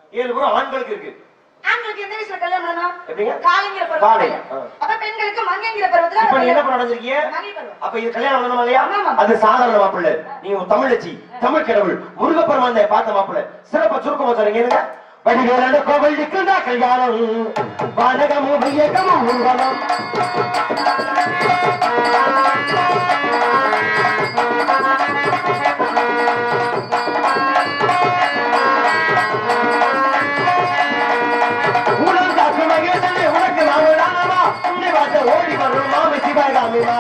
ஏழு புறம் ஆண்களுக்கு இருக்கு ஆண்களுக்கு எந்த வயசுல கல்யாணம் பண்ணணும் எப்படிங்க? காலைங்கிற காலை. பருவத்துல ஆ. அப்ப பெண்களுக்கு மங்கைங்கிற பருவத்துல இப்ப நீ என்ன பண்ண அடைஞ்சிருக்கீங்க மங்கை பருவம் அப்ப இது கல்யாணம் பண்ணணுமா இல்லையா ஆமா. அது சாதாரண மாப்பிள்ளை நீங்க ஒரு தமிழச்சி தமிழ் கடவுள் முருகப்பெருமான் பார்த்த மாப்பிள்ளை சிறப்பா சுருக்கமா சொல்றீங்க இருங்க வடிவேலான கோவில் இருக்குண்டா கல்யாணம் வானகமும் வையகமும் ஊர்வலம் உலகம் காக்கு மகேசனே உனக்கு நாமடானமா உன்னை பார்த்த ஓடி வரும் மாமி சிவகாமிமா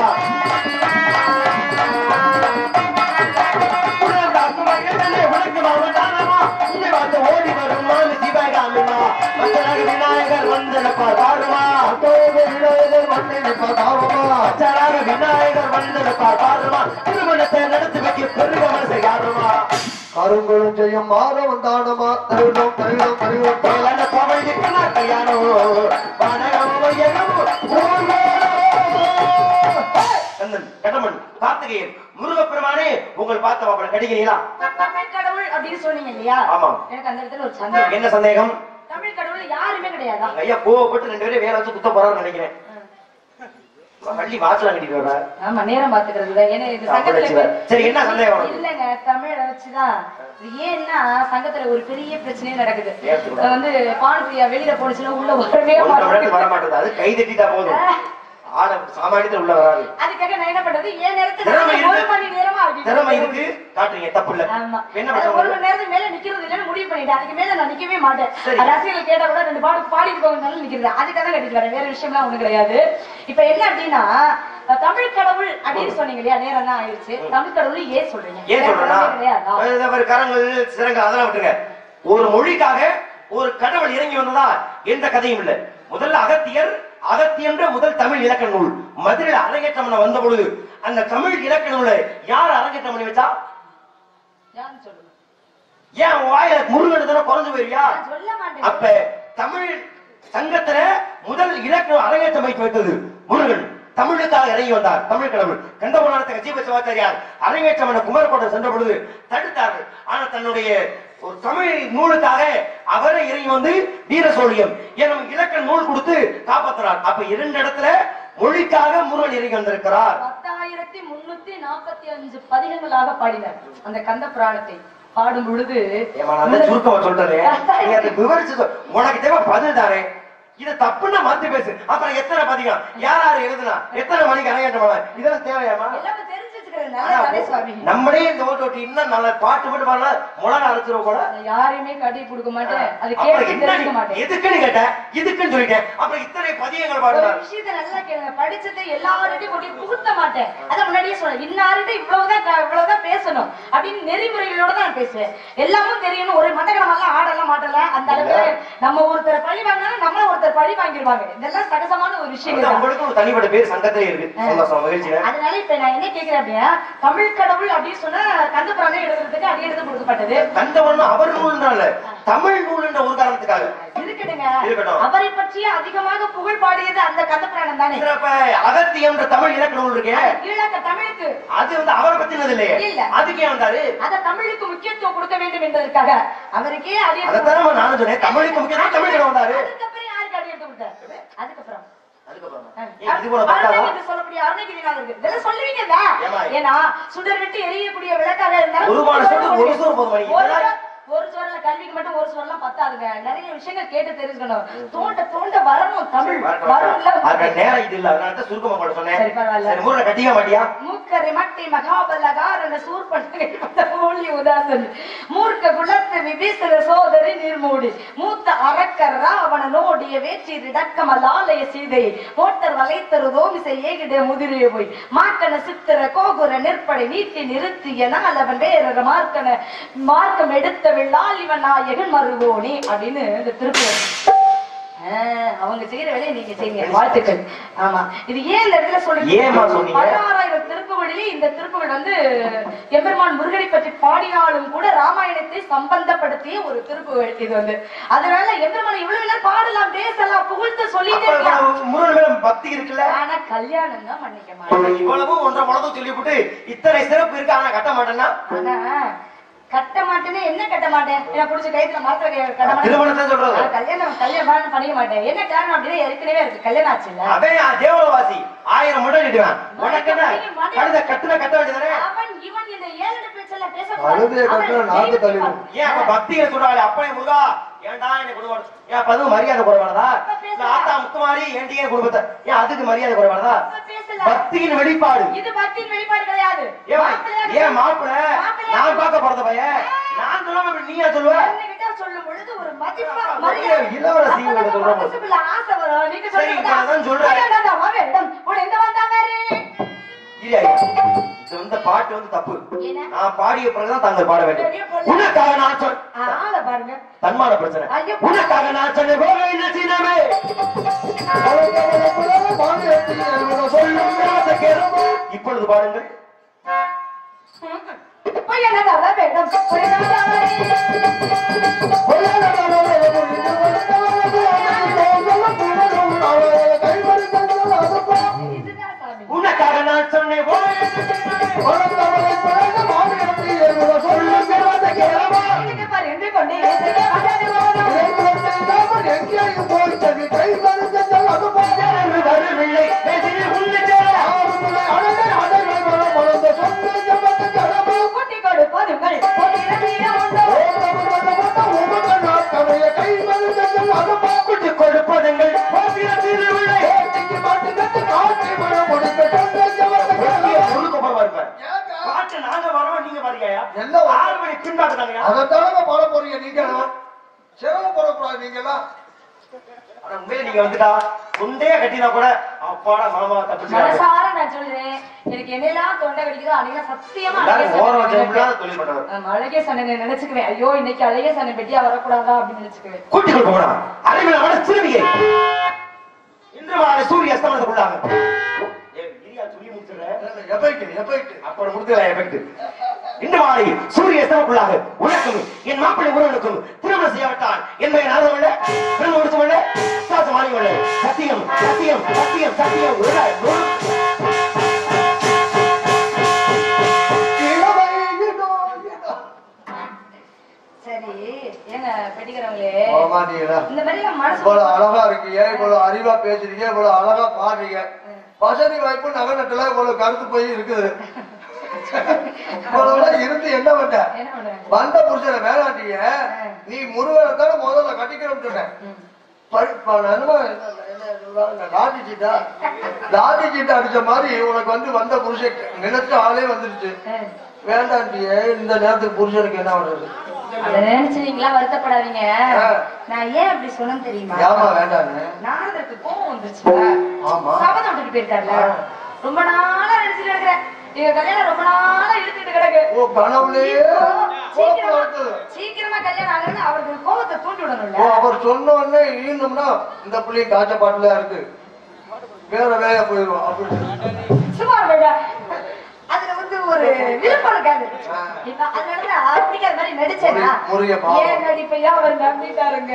உலகம் காக்கு மகேசனே உனக்கு நாமடானமா உன்னை பார்த்த ஓடி வரும் மாமி சிவகாமிமா மச்சராக விநாயகர் வந்தனப்பார் பாருமா விநாயகர் வந்தனப்பார் பாருமா மச்சராக விநாயகர் வந்தனப்பார் பாருமா திருமணத்தை நடத்தி வைக்க பெருக மனசை யாருமா கருங்குளம் செய்யும் மாதவன் தானமா தருணம் தருணம் தருணம் மேலான கோவில் இருக்குன்னா கல்யாணம் வானகம் வையகம் ஊர்வலம். கண்ணன் கடமன் கார்த்திகேயன் முருகப்பெருமானே உங்கள் பார்த்த மாப்பிள கடிக்கிறீங்களா தமிழ் கடவுள் அப்படின்னு சொன்னீங்க இல்லையா ஆமா. எனக்கு அந்த இடத்துல ஒரு சந்தேகம் என்ன சந்தேகம் தமிழ் கடவுள் யாருமே கிடையாதா உங்க ஐயா கோவப்பட்டு ரெண்டு பேரும் வேலை வச்சு குத்த போறாருன்னு நினைக்கிறேன் வள்ளி வாசலாம் கட்டிட்டு வர்றாரு ஆமா நேரம் பாத்துக்கிறது ஏன்னா இது அப்ப சங்கத்துல வச்சுக்க. சரி, என்ன சந்தேகம் உனக்கு? இல்லங்க தமிழ வச்சுதான் இது ஏன்னா சங்கத்துல ஒரு பெரிய பிரச்சனையே நடக்குது ஏன் சொல்ற? அது வந்து பானுப்பிரியா வெளியில போனுச்சுன்னா உள்ள வரவே ஒன்றரை மணி நேரத்துக்கு வர மாட்டேங்குது மாட்டேது அது கை தட்டிட்டா போதும் ஆள சாமானியத்துல உள்ள வராது அதுக்காக நான் என்ன பண்றது ஏன் நேரத்துல திறமை நான் ஒரு இருக்கு. மணி நேரமா ஆகிட்டு திறமை இருக்கு காட்டுறீங்க தப்பு இல்ல ஆமா என்ன அது ஒரு பண்ணுறது மணி நேரத்துக்கு மேல நிக்கிறது இல்லைன்னு முடிவு பண்ணிட்டேன் அதுக்கு மேல நான் நிக்கவே மாட்டேன் சரி. ரசிகர்கள் கேட்டா கூட ரெண்டு பாட்டு பாடிட்டு போகணும்னாலும் நிக்கிறது அதுக்காக தான் கட்டிட்டு வரேன் வேற விஷயம்லாம் ஒண்ணு கிடையாது இப்ப என்ன அப்படின்னா அஹ், தமிழ் கடவுள் அப்படின்னு சொன்னீங்க இல்லையா நேரம் தான் ஆயிடுச்சு தமிழ் கடவுள் ஏன் சொல்றீங்க ஏன் வேற சொல்றேன்னா கடவுளே கிடையாதா? இந்த மாதிரி கரங்கள் சிறங்கள் அதெல்லாம் விட்டுங்க ஒரு மொழிக்காக ஒரு கடவுள் இறங்கி வந்ததா எந்த கதையும் இல்ல முதல்ல அகத்தியர் அகத்தியன்ற முதல் தமிழ் இலக்கண நூல் மதுரையில் அரங்கேற்றம் பண்ண வந்த பொழுது அந்த தமிழ் இலக்கண நூலை யார் அரங்கேற்றம் பண்ணி வச்சா யாருன்னு சொல்லுங்க ஏன் உன் வாயில முருகன் தானே குறைஞ்சு போயிருவியா நான் சொல்ல மாட்டேன் அப்ப தமிழ் சங்கத்துல முதல் இலக்கணம் அரங்கேற்றம் வைத்து வைத்தது முருகன் தமிழுக்காக இறங்கி வந்தார் தமிழ் கடவுள் கண்டபுராணத்தை கஜீப சிவாச்சாரியார் அரங்கேற்றம் என குமரக்கோட்டை சென்ற பொழுது தடுத்தார்கள் ஆனா தன்னுடைய ஒரு தமிழ் நூலுக்காக அவரே இறங்கி வந்து வீர சோழியம் எனும் இலக்கண நூல் கொடுத்து காப்பாத்துறார் அப்ப இரண்டு இடத்துல மொழிக்காக முருகன் இறங்கி வந்திருக்கிறார் பத்தாயிரத்தி முன்னூத்தி நாற்பத்தி அஞ்சு பதிகங்களாக பாடினார் அந்த கந்த புராணத்தை பாடும் பொழுது ஏம்மா, நான் தான் சுருக்கமா சொல்றேன் நீ அதை விவரிச்சு சொல். உனக்கு தேவை பதில் தானே இத தப்புன்னா மாத்தி பேசு அப்புறம் எத்தனை பதிகம் யார் யார் எழுதுனா எத்தனை மணிக்கு அரங்கேற்றம் பண்ணலாம்? இதெல்லாம் தேவையாமா எல்லாமே தெரிஞ்சு வச்சுக்கிறேன் ஆனா, நல்லா தானே சுவாமி நம்மளே இந்த ஓட்டு ஓட்டி இன்னும் நல்ல பாட்டு மட்டும் பாடல முளக அரைச்சிருவோம் கூட நான் யாரையுமே கட்டி கொடுக்க மாட்டேன் அது அப்புறம் கேட்டு என்ன தெரிஞ்சுக்க நீ- மாட்டேன் எதுக்குன்னு கேட்டேன் இதுக்குன்னு சொல்லிட்டேன் அப்புறம் இத்தனை பதியங்கள் ஒரு பாடுறாரு விஷயத்தை நல்லா கேளுங்க படிச்சதை எல்லார்கிட்டயும் கொண்டு போய் புகுத்த மாட்டேன் அதான் முன்னாடியே சொன்னேன் இன்னார்கிட்ட இவ்வளவுதான் க- இவ்வளவுதான் பேசணும் அப்படின்னு நெறிமுறைகளோட தான் நான் பேசுவேன் எல்லாமும் தெரியணும் ஒரு மண்டகமெல்லாம் ஆடலாம் மாட்டல அந்த அளவுக்கு நம்ம ஒருத்தர் பழி வாங்கினாலும் நம்மள ஒருத்தர் பழி வாங்கிடுவாங்க இதெல்லாம் சகஜமான ஒரு விஷயம் அதுதான் உங்களுக்கு ஒரு தனிப்பட்ட பேர் சங்கத்திலே இருக்கு சந்தோஷம் மகிழ்ச்சியில அதனால இப்ப நான் என்ன கேக்குறேன் அப்படின்னா தமிழ் கடவுள் அப்படின்னு சொன்னா கந்த புராணம் எழுதுறதுக்கு அது எழுத கொடுக்கப்பட்டது கந்தவன் அவர் நூல்ன்றால தமிழ் நூல்ன்ற ஒரு காரணத்துக்காக இருக்கட்டுங்க இருக்கட்டும். அவரை பற்றிய அதிகமாக புகழ் பாடியது அந்த கந்த புராணம் தானே சிறப்ப அகத்தியம்ன்ற தமிழ் இலக்கண நூல் இருக்கே ஈழக்க தமிழுக்கு அது வந்து அவரை பத்தினது இல்லையே இல்ல. அதுக்கு ஏன் வந்தாரு அத தமிழுக்கு முக்கியத்துவம் கொடுக்க வேண்டும் என்பதற்காக அவருக்கே அடி எடுத்து அதைத்தான் நானும் சொன்னேன் தமிழுக்கு முக்கியம் தமிழ் கடை வந்தாரு அதுக்கப்புறம் யாருக்கு அடி எடுத்து கொடுத்தாரு அதுக்கப்புறம் அதுக்கப்புறம் ஆ. ஏன் இது போல பத்தாதா அருணகிரி சொல்லக்கூடிய அருணகிரிநாதருக்கு இதெல்லாம் சொல்லுவீங்கல்ல ஏம்மா? ஏன்னா சுடர் விட்டு எரியக்கூடிய விளக்காக இருந்தாலும் ஒரு மாடு சோறு, ஒரு சோறு போதுமா? ஒரு இதெல்லாம் சோறு- ஒரு சோறுல கல்விக்கு மட்டும் ஒரு சோறுலாம் பத்தாதுங்க நிறைய விஷயங்கள் கேட்டு தெரிஞ்சுக்கணும் தோண்ட தோண்ட வரணும் தமிழ் வரும்ல அதுக்கு நேரம் இது இல்ல அதனால தான் சுருக்கமா கூட சொன்னேன் சரி, பரவாயில்ல. சரி முருகனை கட்டிக்க மாட்டியா மூக்கரை மட்டி மகாபலகாரன சூர்பட்ட மூலி உதாசன் மூர்க்க குலத்து விபீசர சோதரி நீர்மூடி மூத்த அரக்கர் ராவண நோடிய வேற்றிரு டக்கமலாலய சீதை மோட்டர் வலைத்தரு தோமிசை ஏகிட முதிரிய போய் மாக்கன சித்திர கோகுர நிற்படை நீட்டி நிறுத்திய நாளவன் வேறர மார்க்கன மார்க்கம் எடுத்த விழால் இவன் நாயகன் மருகோணி அப்படின்னு இந்த திருக்குறள் ஆஹ், அவங்க செய்யற வேலையை நீங்க செய்யுங்க வாழ்த்துக்கள் ஆமா இது ஏன் இந்த இடத்துல சொல்றீங்க ஏம்மா சொன்னீங்க? பதினாறாயிரம் திருப்புகளிலே இந்த திருப்புகள் வந்து எம்பெருமான் முருகனை பற்றி பாடினாலும் கூட ராமாயணத்தை சம்பந்தப்படுத்திய ஒரு திருப்புகள் இது வந்து அதனால எம்பெருமான் இவ்வளவு நேரம் பாடலாம் பேசலாம் புகழ்த்து சொல்லிட்டே அப்ப இருக்கலாம் இவ்வளவு முருகன் மேல பக்தி இருக்குல்ல ஆனா கல்யாணம் தான் பண்ணிக்க மாட்டேன் இவ்வளவு ஒன்றரை உலகம் சொல்லிவிட்டு இத்தனை சிறப்பு இருக்கு ஆனா கட்ட மாட்டேன்னா ஆனா கட்ட மாட்டேன்னு என்ன கட்ட மாட்டேன் என்ன புடிச்ச கைத்துல மரத்துல கை- கட்ட மாட்டேன் திருமணத்தை சொல்றது நான் கல்யாணம் கல்யாணம் பண்ண- பண்ணிக்க மாட்டேன் என்ன காரணம் அப்படின்னா ஏற்கனவே இருக்கு கல்யாணம் ஆச்சு இல்ல அவன் நான் தேவலவாசி ஆயிரம் முடம் இடுவேன் உனக்கு என்ன கழுத கட்டுன கட்ட வேண்டியதானே அவன் இவன் இந்த ஏழு பேச்செல்லாம் கழுதையை பேசக்கூடாது கட்டுனா அவன் நாக்கு தெய்வத்தை தள்ளிடும். பாரு. ஏன் அப்ப பக்தியை சொல்றாள் அப்பனே முருகா ஏன்டா எனக்கு குடும்பம் ஏன் அப்ப அதுவும் மரியாதை குறைவானதா இல்ல ஆத்தா முத்துமாரி ஏன்டி ஏன் குடும்பத்தை ஏன் அதுக்கு மரியாதை குறைவானதா அப்ப பேசல. பக்தியின் வெளிப்பாடு இது பக்தியின் வெளிப்பாடு கிடையாது ஏன் மாப்பிள்ளையா ஏன் மாப்பிள மாப்பிள்ளையா நான் பார்க்க போறத பையன் நான் சொல்லாம இப்படி நீயா சொல்லுவ என்கிட்ட சொல்லும் பொழுது ஒரு மதிப்பா அப்பா, மரியாதை. இளவரசி அப்ப உங்கள்ட்ட நம்ம சொல்றோம். மனசுக்குள்ள ஆசை வரும். நீங்க சரி, சொல்லுங்க. இப்ப அதான் சொல்றேன். ஐயா, நான் தான் வரேன். உன்னை எந்த வந்தாங்காரு? இல்லையா இது வந்து பாட்டு வந்து தப்பு என்ன? நான் பாடிய பிறகுதான் தாங்கள் பாட வேண்டும் பெரிய பொண்ணு. உனக்காக நான் சொல் ஆ, ஆளை பாருங்க தன்மான பிரச்சனை ஐயோ. உனக்காக நான் சொன்ன கோவில் சீனமே இப்பொழுது பாடுங்கள் ஐயா, நான் தான் வரேன். உன்னை எந்த வந்தாங்காரு? இதுதான் சாமி. உனக்காக நான் சொன்னேன் கோவில் இதுக்கு பாரு, என்று கொண்டே இசைக்க வந்தது போதும். வரவில்லை பேசினேன் உன்னை சேர கூட்டிக் கொடுப்பதுங்கள் பொன்னிறமிய உண்டோ? குட்டி கொடுப்பதுங்கள் போத்திரத்தில் உள்ள முழுக்கப்புறமா இருப்பேன் பாட்டு நாங்க வரோம் நீங்க பாருங்கயா என்ன வரும்? ஆறு மணி பின்பாட்டுதாங்க அதைத்தானே பாட போறீங்க நீங்க சிரமப்படக்கூடாது நீங்க எல்லாம் ஆனா உண்மையில நீங்க வந்துட்டா குண்டையா கட்டினா கூட அப்பாடா மாமா தப்பிச்சு மனசார நான் சொல்றேன் எனக்கு என்னெல்லாம் தொண்டை கடிக்குதோ அன்னைக்கு சத்தியமா எல்லாரும் அழகே ஓரம் சண்டை வச்சிருந்தா தொழில் பண்ணுவார் ஆமா, அழகே சண்டை நினைச்சுக்குவேன் ஐயோ இன்னைக்கு அழகே சண்டை பெட்டியா வரக்கூடாதா அப்படின்னு நினைச்சுக்குவேன் கூட்டி கொடுக்க போனா அறிவில் அவன சிறுமியை இன்று மாலை சூரிய அஸ்தமனத்துக்குள்ளாங்க ஏய், இரியா, சொல்லி முடிச்சிடுறேன். எஃபெக்ட் எஃபெக்ட் அப்புறம் முடிச்சுக்கலாம் எஃபெக்ட் இன்று மாலை சூரிய அஸ்தமனத்துக்குள்ளாக உனக்கும் என் மாப்பிள்ளை உறவனுக்கும் திருமணம் செய்யப்பட்டால் என்பதை நாதமல்ல திருமணம் முடிச்சமல்ல விசுவாசம் மாறியமல்ல சத்தியம் சத்தியம் சத்தியம் சத்தியம் ஒரு நாள், ஒரு சரி ஏங்க பெட்டிக்கிறவங்களே மாட்டீங்களா இந்த மாதிரி எல்லாம் மனசு இவ்வளவு அழகா இருக்கீங்க இவ்வளவு அறிவா பேசுறீங்க இவ்வளவு அழகா பாடுறீங்க வசதி வாய்ப்பு நகரத்துல இவ்வளவு கருத்து போய் இருக்குது இவ்வளவு இருந்து என்ன பண்ண என்ன பண்றாங்க வந்த புருஷனை வேளாண்டிய நீ முருகனை தானே முதல்ல கட்டிக்கணும்னு சொன்னேன் படி- ப- என்னமோ என்ன லாட்டி சீட்டா லாட்டி சீட்டா அடிச்ச மாதிரி உனக்கு வந்து வந்த புருஷன் நினைச்ச ஆளே வந்துருச்சு வேண்டாண்டியே இந்த நேரத்துக்கு புருஷனுக்கு என்ன பண்றது அதை நினைச்சு நீங்களா வருத்தப்படாதீங்க ஆ. நான் ஏன் அப்படி சொன்னேன் தெரியுமா ஏமா வேண்டான்னு நாரதருக்கு கோவம் வந்துருச்சுல ஆமா. சபதம் விட்டுட்டு போயிருக்காருல ஆ. ரொம்ப நாளா நினைச்சிட்டு இருக்கிறேன் எங்க கல்யாணம் ரொம்ப நாளா இழுத்துட்டு கிடக்கு ஓ கனவுலயே இப்போ கோபம் சீக்கிரமா வருது. சீக்கிரமா கல்யாணம் ஆகுதுன்னு அவருக்கு கோவத்தை தூண்டி ஓ, விடணும்ல அவர் சொன்ன உடனே ஈணும்னா இந்த பிள்ளையும் காய்ச்ச பாட்டுல இருக்கு வேற வேலையா போயிடும் அப்படின்னு சும்மா இருடா. அதுல வந்து ஒரு விருப்பம் இருக்காது ஆ. இப்ப அதனால நான் பிடிக்காத மாதிரி நடிச்சேனா முறி- முறிய பாவம். ஏன் நடிப்பையா அவர் நம்பிட்டாருங்க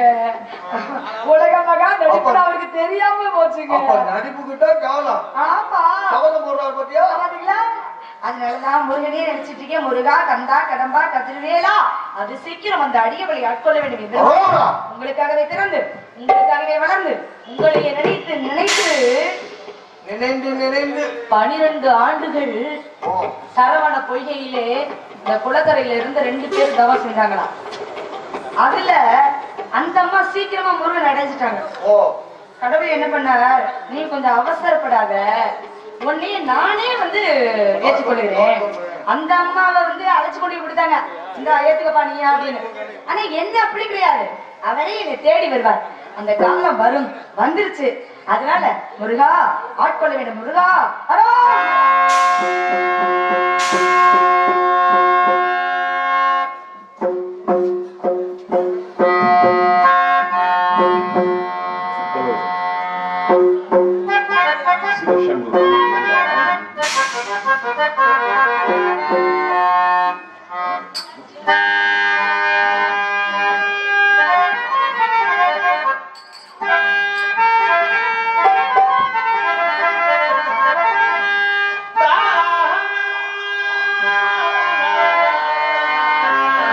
உலக மகா நடிப்பு அப்ப- அவருக்கு தெரியாம போச்சுங்க அப்ப நடிப்பு கிட்ட காலம் ஆமா கவனம் போடுறாரு பாத்தியா பாத்தீங்களா அதனாலதான் முருகனே நினைச்சிட்டு இருக்கேன் முருகா கந்தா கடம்பா கதிர்வேலா அது சீக்கிரம் அந்த அடியவளை ஆட்கொள்ள வேண்டும் என்று அரோரா. உங்களுக்காகவே திறந்து உங்களுக்காகவே வளர்ந்து உங்களையே நினைத்து நினைத்து நினைந்து நினைந்து பனிரெண்டு ஆண்டுகள் ஓ சரவண பொய்கையிலே இந்த குளக்கரையில இருந்து ரெண்டு பேர் தவம் செஞ்சாங்களாம் அதுல அந்த அம்மா சீக்கிரமா முருகன் அடைஞ்சிட்டாங்க ஓ கடவுள் என்ன பண்ணார் நீ கொஞ்சம் அவசரப்படாத உன்னையே நானே வந்து ஏற்றுக்கொள்கிறேன் அந்த அம்மாவை வந்து அழைச்சு கொண்டு போய் கொடுத்தாங்க இந்த ஏத்துக்கப்பா நீ அப்படின்னு ஆனா என்ன அப்படி கிடையாது அவரே என்னை தேடி வருவார் அந்த காலம் வரும் வந்துருச்சு அதனால முருகா ஆட்கொள்ள வேண்டும் முருகா அரோ ஆ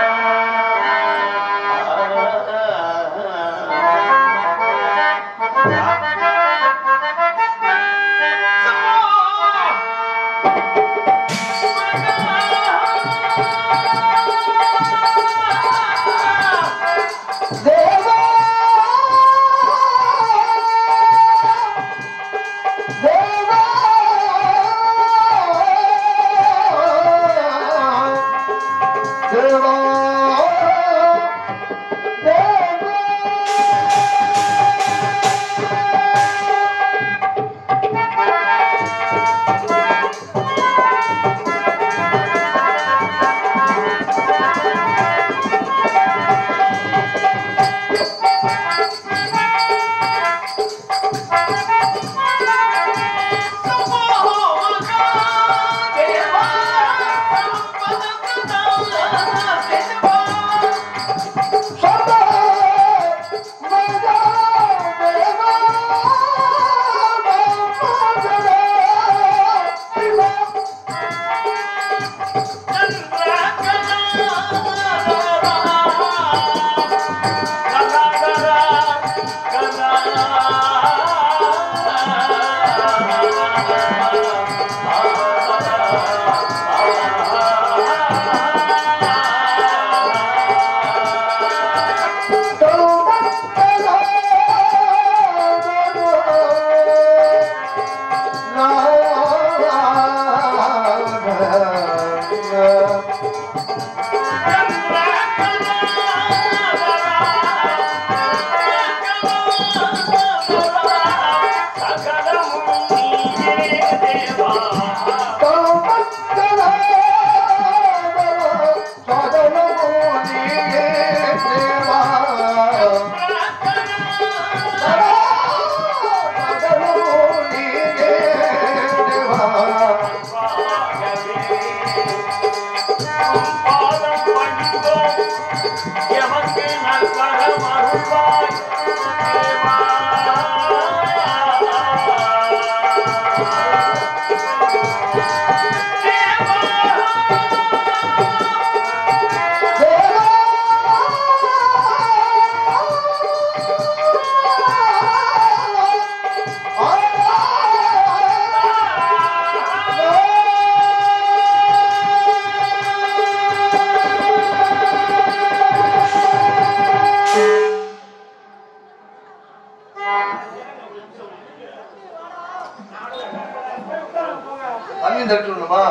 தண்ணி தட்டணுமா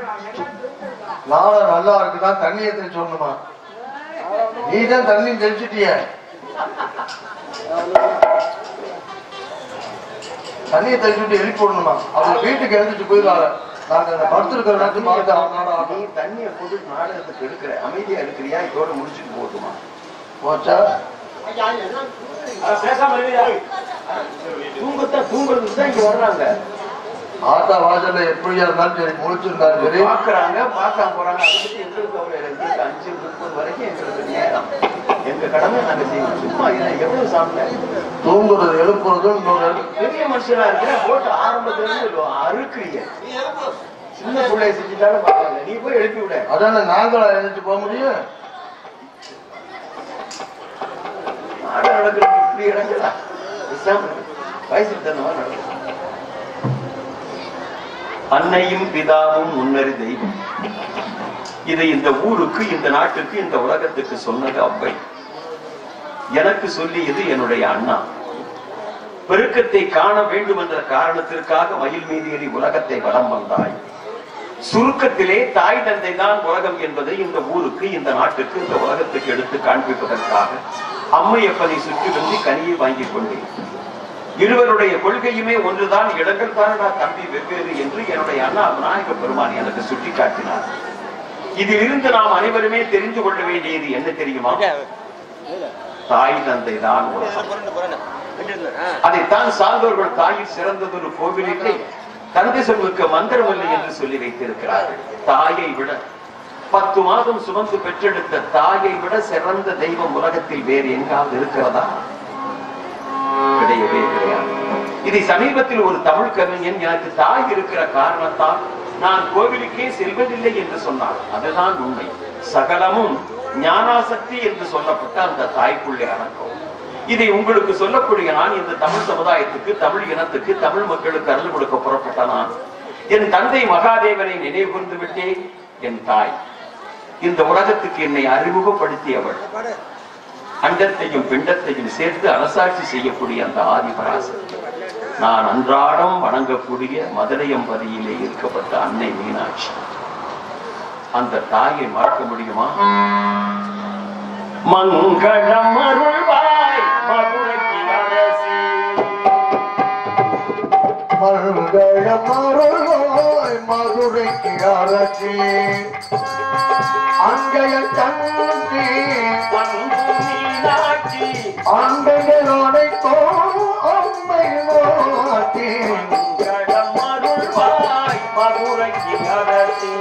நாளை நல்லா இருக்குதா தண்ணியை தெளிச்சோணுமா நீ தான் தண்ணி தெளிச்சிட்டிய தண்ணியை தெளிச்சுட்டு எழுப்பி போடணுமா அவங்க வீட்டுக்கு எழுந்துட்டு போயிடலாங்க நாங்க அந்த படுத்திருக்கிற நேரத்துக்கு பார்த்து அவனோட நீ தண்ணியை போட்டு நாடகத்துக்கு எடுக்கிற அமைதியா எடுக்கிறியா இதோட முடிச்சுட்டு போட்டுமா போச்சா பேசாம தூங்கத்தான் தூங்குறதுக்கு தான் இங்க வர்றாங்க ஆத்தா வாசல்ல எப்படியா இருந்தாலும் சரி முழிச்சிருந்தாலும் சரி பாக்குறாங்க பார்க்காம போறாங்க அதை பத்தி எங்களுக்கு கவலை இல்லை எங்களுக்கு அஞ்சு முப்பது வரைக்கும் எங்களுக்கு நேரம் எங்க கடமை நாங்க செய்யணும் சும்மா இல்லை எவ்வளவு சாப்பிட்டேன் தூங்குறது எழுப்புறதும் இன்னொரு எழு- பெரிய மனுஷனா இருக்கிற போட்டு ஆரம்பத்துல இருந்து அறுக்குறீங்க சின்ன பிள்ளைய செஞ்சுட்டாலும் பரவாயில்ல நீ போய் எழுப்பி விட அதானே நாங்களா எழுந்துட்டு போக முடியும் நாடகம் நடக்கிறது இப்படி இடங்களா பேசாம இரு. வயசுக்கு தகுந்த மாதிரி நடக்கும் அன்னையும் பிதாவும் முன்னறி தெய்வம் இதை இந்த ஊருக்கு இந்த நாட்டுக்கு இந்த உலகத்துக்கு சொன்னது அவ்வை எனக்கு சொல்லியது என்னுடைய அண்ணா பெருக்கத்தை காண வேண்டும் என்ற காரணத்திற்காக மயில் மீது ஏறி உலகத்தை வலம் வந்தாய் சுருக்கத்திலே தாய் தந்தை தான் உலகம் என்பதை இந்த ஊருக்கு இந்த நாட்டுக்கு இந்த உலகத்துக்கு எடுத்து காண்பிப்பதற்காக அம்மையப்பனை சுற்றி வந்து கனியை வாங்கிக் கொண்டேன் இருவருடைய கொள்கையுமே ஒன்றுதான் இடங்கள் தானடா தம்பி வெவ்வேறு என்று என்னுடைய அண்ணா விநாயக பெருமான் எனக்கு சுட்டி காட்டினார் இதிலிருந்து நாம் அனைவருமே தெரிந்து கொள்ள வேண்டியது என்ன தெரியுமா தாய் தந்தை தான் உலகம் அதைத்தான் சான்றோர்கள் தாயில் சிறந்ததொரு கோவிலில்லை தந்தை சொல்லுக்கு மந்திரம் இல்லை என்று சொல்லி வைத்திருக்கிறார்கள் தாயை விட பத்து மாதம் சுமந்து பெற்றெடுத்த தாயை விட சிறந்த தெய்வம் உலகத்தில் வேறு எங்காவது இருக்கிறதா கிடையவே கிடையாது இதை சமீபத்தில் ஒரு தமிழ் கவிஞன் எனக்கு தாய் இருக்கிற காரணத்தால் நான் கோவிலுக்கே செல்வதில்லை என்று சொன்னார் அதுதான் உண்மை சகலமும் ஞானாசக்தி என்று சொல்லப்பட்ட அந்த தாய்க்குள்ளே அடக்கம் இதை உங்களுக்கு சொல்லக்கூடிய நான் இந்த தமிழ் சமுதாயத்துக்கு தமிழ் இனத்துக்கு தமிழ் மக்களுக்கு அருள் கொடுக்க புறப்பட்ட நான் என் தந்தை மகாதேவனை நினைவு கூர்ந்து விட்டேன் என் தாய் இந்த உலகத்துக்கு என்னை அறிமுகப்படுத்தியவள் அண்டத்தையும் பிண்டத்தையும் சேர்த்து அரசாட்சி செய்யக்கூடிய அந்த ஆதிபராசக்தி நான் அன்றாடம் வணங்கக்கூடிய மதுரையம்பதியிலே இருக்கப்பட்ட அன்னை மீனாட்சி அந்த தாயை மறக்க முடியுமா மங்களம் அருள்வாய் மதுரைக்கு அரசி மருள்களம் அருள்வாய் மதுரைக்கு அரசி அங்கைய தந்தி அன்பு மீனாட்சி அங்கைகள் அனைத்தோம் அம்மை மாட்டி மங்களம் அருள்வாய் மதுரைக்கு அரசி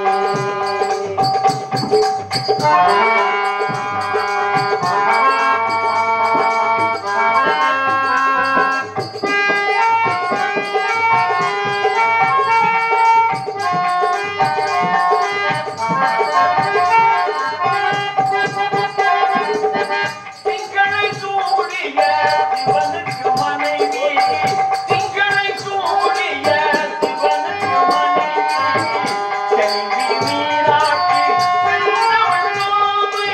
திங்களை சூடிய சிவனுக்கு மனைவி திங்களை சூடிய சிவனுக்கு மனைவி செல்வி மீனாட்சி வெள்ளவள் நோம்பி.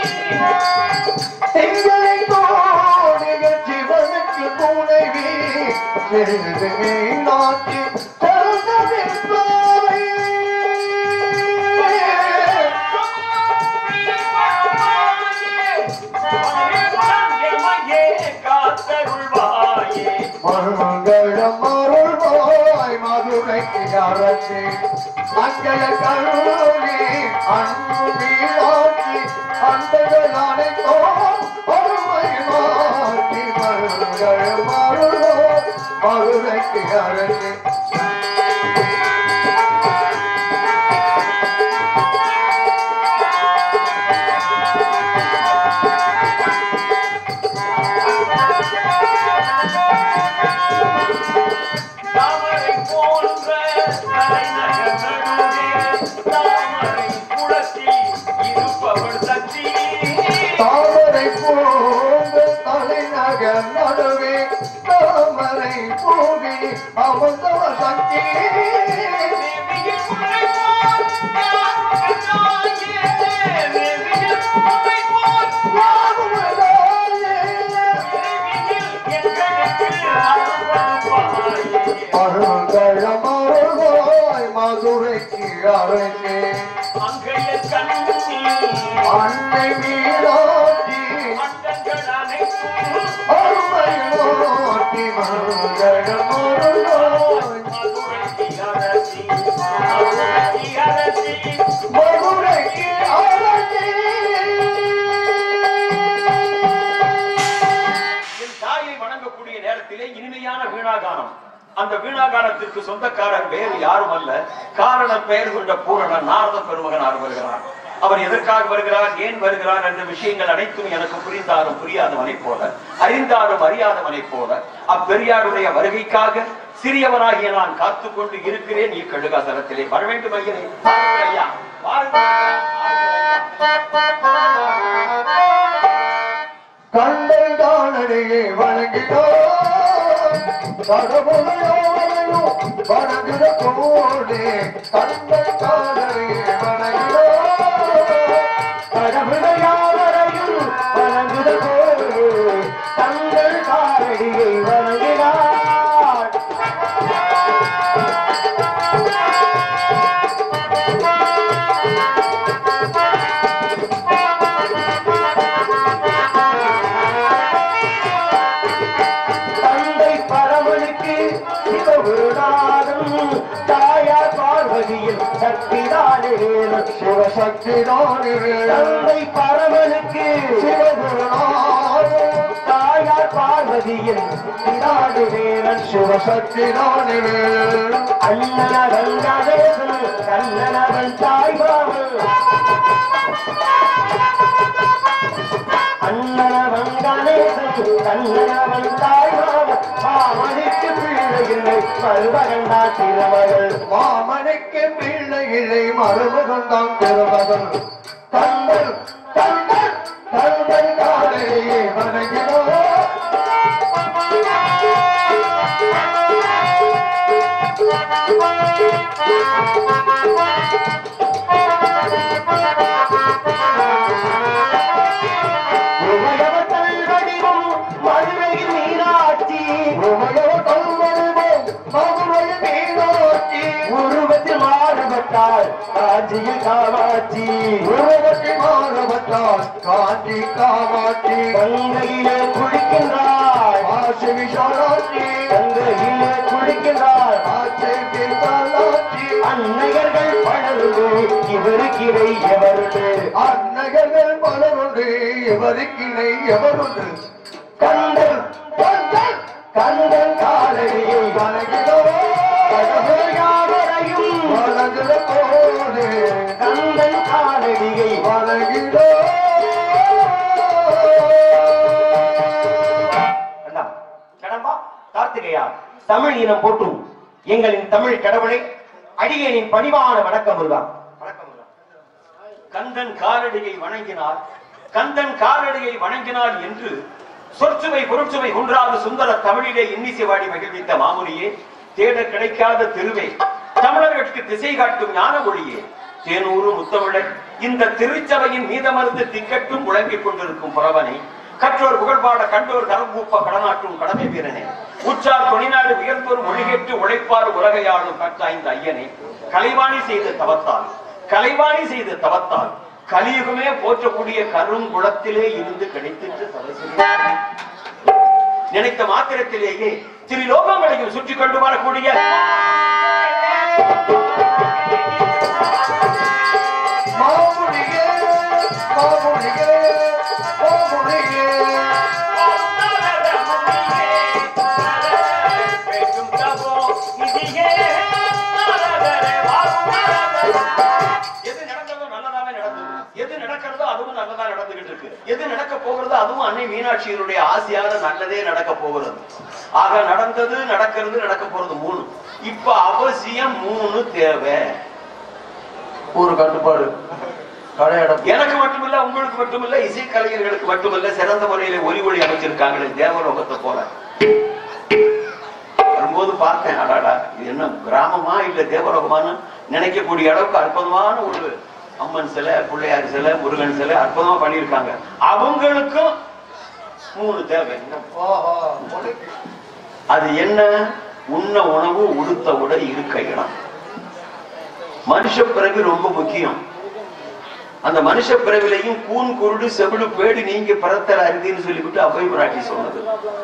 செங்கலை தோணிய சிவனுக்கு துணைவி செல்வி நாட்டி சரணமில்லாமை காத்தருள்வாயே மங்களம் அருள்வாய் மதுரைக்கு அரசி மங்கள கருணி அன்பு மீனாட்சி அன்பர்கள் அனைத்தோம் பொறுமை மாற்றி மங்களம் அருள்வாய் மதுரைக்கு அரசி ஆ மகள் நடுவே தாமரை பூவி அமர்ந்தவ சக்தி அருள்களமருள்வாய் மதுரைக்கு அழைத்தே அன்னை மீனாட்சி அருமை நோட்டி மருள்களமருள்வாய் மதுரைக்கு அழைத்தே என் தாயை வணங்கக்கூடிய நேரத்திலே இனிமையான வீணாகானம் அந்த வீணாகானத்திற்கு சொந்தக்காரர் வேறு யாரும் அல்ல காரண பெயர் கொண்ட பூரண நாரத பெருமகனார் வருகிறார் அவர் எதற்காக வருகிறார் ஏன் வருகிறார் என்ற விஷயங்கள் அனைத்தும் எனக்கு புரிந்தாலும் புரியாதவனை போல அறிந்தாலும் அறியாதவனை போல அப்பெரியாருடைய வருகைக்காக சிறியவனாகிய நான் காத்துக் கொண்டு இருக்கிறேன் இக்கழுகாசலத்திலே வர வேண்டும் ஐயனே வாருங்கள் ஐயா வாருங்கள் ஐயா, வாருங்கள் ஐயா. கண்டை தானடியை வணங்கினோம் கடவுளையோரையும் வணங்குத கோடே கண்டை தானடியை வணங்கினோம் கடவுளையாவரையும் வணங்குத போது தங்கள் காரடியை வணங்கினார் தந்தை பரமனுக்கு சிவகுருநாதன் தாயார் பார்வதியில் சக்திதானே சிவசக்தி தானே தந்தை பரமனுக்கு சிவகுருநாதன் தாயார் பார்வதியின் பிதாடு வேலன் சிவசக்தி தானே அண்ணனவன் கணேசன் கண்ணனவன் தாய்பாவன் அண்ணனவன் கணேசன் கண்ணனவன் தாய்பாவன் மாமணிக்கு பிள்ளை இல்லை மருமகன்தான் திருமகள் மாமனுக்கு பிள்ளை இல்லை மருமகன் தான் பெருமகன் தங்கள் தங்கள் தங்கள் காலையே வணங்கினோம் உமையவர்கள் வடிவம் மதுரையில் மீனாட்சி உமையவ கல்வருவோம் மதுரை மீனாட்சி உருவத்தில் மாறுபட்டாள் காஞ்சியில் காமாட்சி உருவத்தில் மாறுபட்டால் காஞ்சி காமாட்சி கங்கையிலே குளிக்கின்றாள் ஆசி விஷாலாட்சி கங்கையிலே குளிக்கின்றாள் ஆசை விசாலாட்சி அன்னையர்கள் பழகு இவருக்கிடை எவருது அன்னகர்கள் பலருண்டு எவருக்கிணை எவருண்டு கந்தன் கந்தன் கந்தன் காலடியை வணங்கினோம் கடவுளையாவரையும் வணங்குற போது கந்தன் காலடியை வணங்கினோம் வேண்டாம். கடம்பா கார்த்திகையா தமிழ் இனம் போட்டும் எங்களின் தமிழ் கடவுளை அடியேனின் பணிவான வணக்கம் முருகா வணக்கம் முருகா கந்தன் காலடியை வணங்கினார் கந்தன் காலடியை வணங்கினார் என்று சொற்சுவை பொருட்சுவை குன்றாத சுந்தர தமிழிலே இன்னிசை வாடி மகிழ்வித்த மாமுனியே தேட கிடைக்காத திருவே தமிழர்களுக்கு திசை காட்டும் ஞான மொழியே தேனூறு முத்தமிழர் இந்த திருச்சபையின் மீதமர்ந்து திக்கட்டும் முழங்கிக் கொண்டிருக்கும் புறவனை கற்றோர் புகழ்பாட கண்டோர் கரம்பூப்ப கடனாற்றும் கடமை வீரனே உற்றார் தொழிநாடு உயர்ந்தோர் மொழிகேட்டு உழைப்பார் உலகையாளும் கற்றாய்ந்த ஐயனே கலைவாணி செய்த தவத்தால் கலைவாணி செய்த தவத்தால் கலியுகமே போற்றக்கூடிய கருங்குளத்திலே இருந்து கிடைத்திட்டு தலை செய்தார். நினைத்த மாத்திரத்திலேயே திரிலோகங்களையும் சுற்றி கொண்டு வரக்கூடிய மாமுனியே மாமுனியே மாமுனியே பேசும் தவோ நிதியே எது நடந்ததோ நல்லதாவே நடந்தது எது நடக்கிறதோ அதுவும் நல்லதா நடந்துகிட்டு இருக்கு எது நடக்க போகிறதோ அதுவும் அன்னை மீனாட்சியினுடைய ஆசையால நல்லதே நடக்க போகிறது ஆக நடந்தது நடக்கிறது நடக்க போறது மூணு இப்ப அவசியம் மூணு தேவை ஒரு கட்டுப்பாடு கடையடப்பு எனக்கு மட்டுமில்ல உங்களுக்கு மட்டுமில்ல இசை கலைஞர்களுக்கு மட்டுமில்ல சிறந்த முறையில ஒலி ஒளி அமைச்சிருக்காங்களே தேவலோகத்தை போல வரும்போது பார்த்தேன் அடாடா இது என்ன கிராமமா இல்ல தேவலோகமான்னு நினைக்கக்கூடிய அளவுக்கு அற்புதமான ஒரு அம்மன் சிலை பிள்ளையார் சிலை முருகன் சிலை அற்புதமா பண்ணியிருக்காங்க அவங்களுக்கும் மூணு தேவை ஓஹோ உனக்கு அது என்ன உண்ண உணவு உடுத்த உடை இருக்க இடம் மனுஷ பிறவி ரொம்ப முக்கியம் அந்த மனுஷ பிறவிலையும் கூன் குருடு செவிடு பேடு நீங்க பிறத்தல் அருதின்னு சொல்லிவிட்டு அபை பிராட்டி சொன்னது